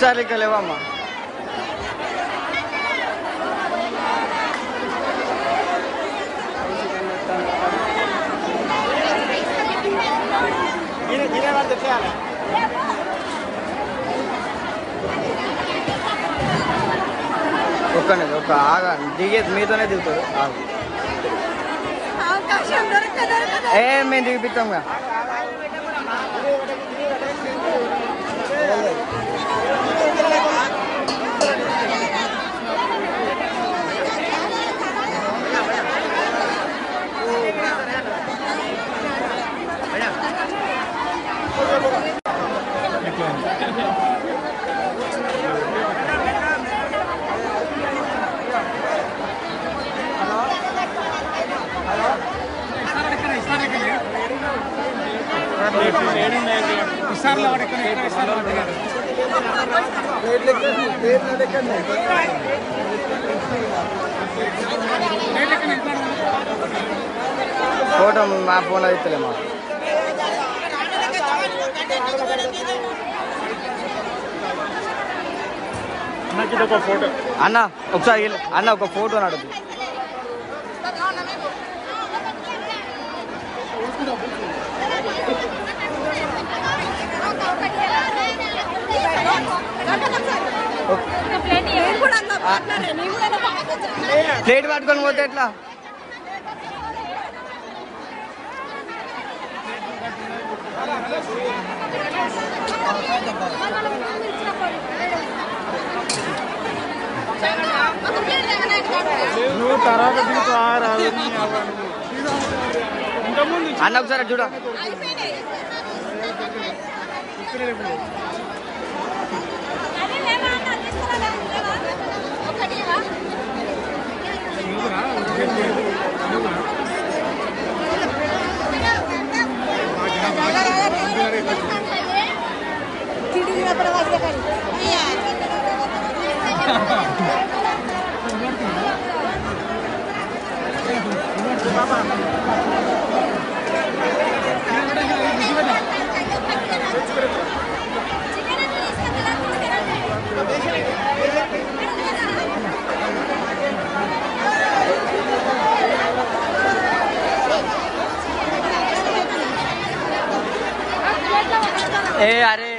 ఒకసారి ఇక్కడ లేవమ్మా ఒక్కనే ఒక ఆగా దిగేది మీతోనే దిగుతాడు ఆగు. అవకాశం దొరక దొరక ఏ మేము దిగిపిస్తాంగా ఫోటో మా ఫోన్లో ఇస్తలేమా ఒక ఫోటో అన్న ఒకసారి ఇల్లు- అన్న ఒక ఫోటో నడుపు నేను కూడా అన్నా మాట్లాడే నేను కూడా అన్నా బాగా ప్లేట్ పట్టుకొని పోతే ఎట్లా నువ్వు తర్వాత దిగుతూ రాదు ఇంతకుముందు అన్న ఒకసారి అటు చూడ ఏ అరే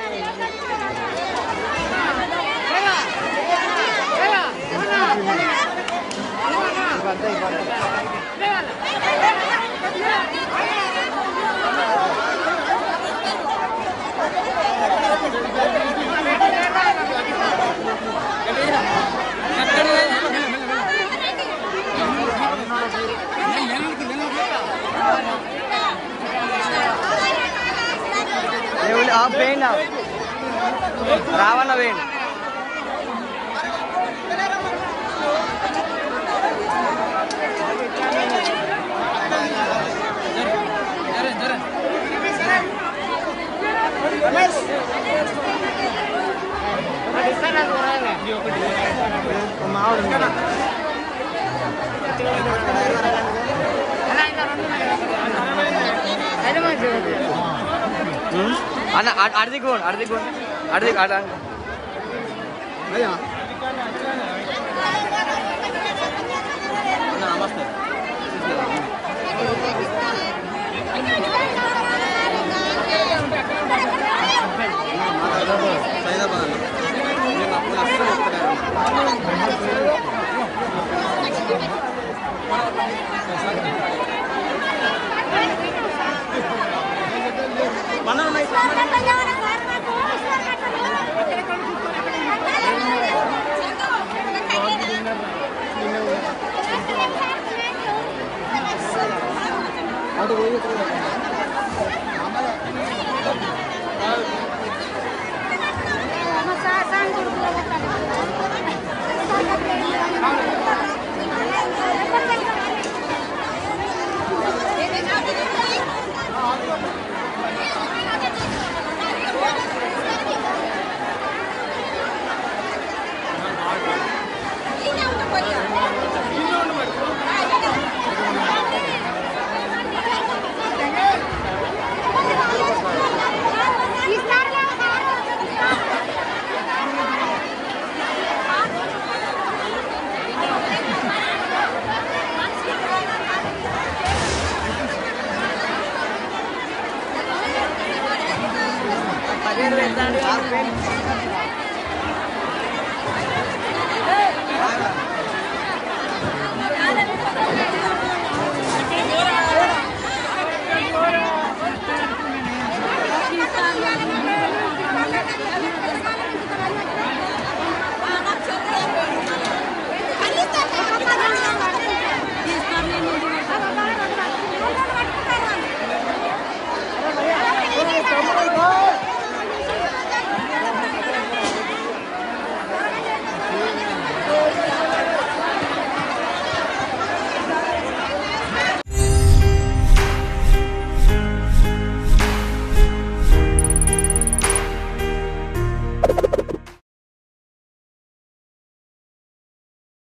ఎవరు- ఆ వేయండి రావన్న వేయండి ఉం? అన్న అ- అడిదికి పోండి అడిదికి పోండి అడిదికి అడ నమస్తే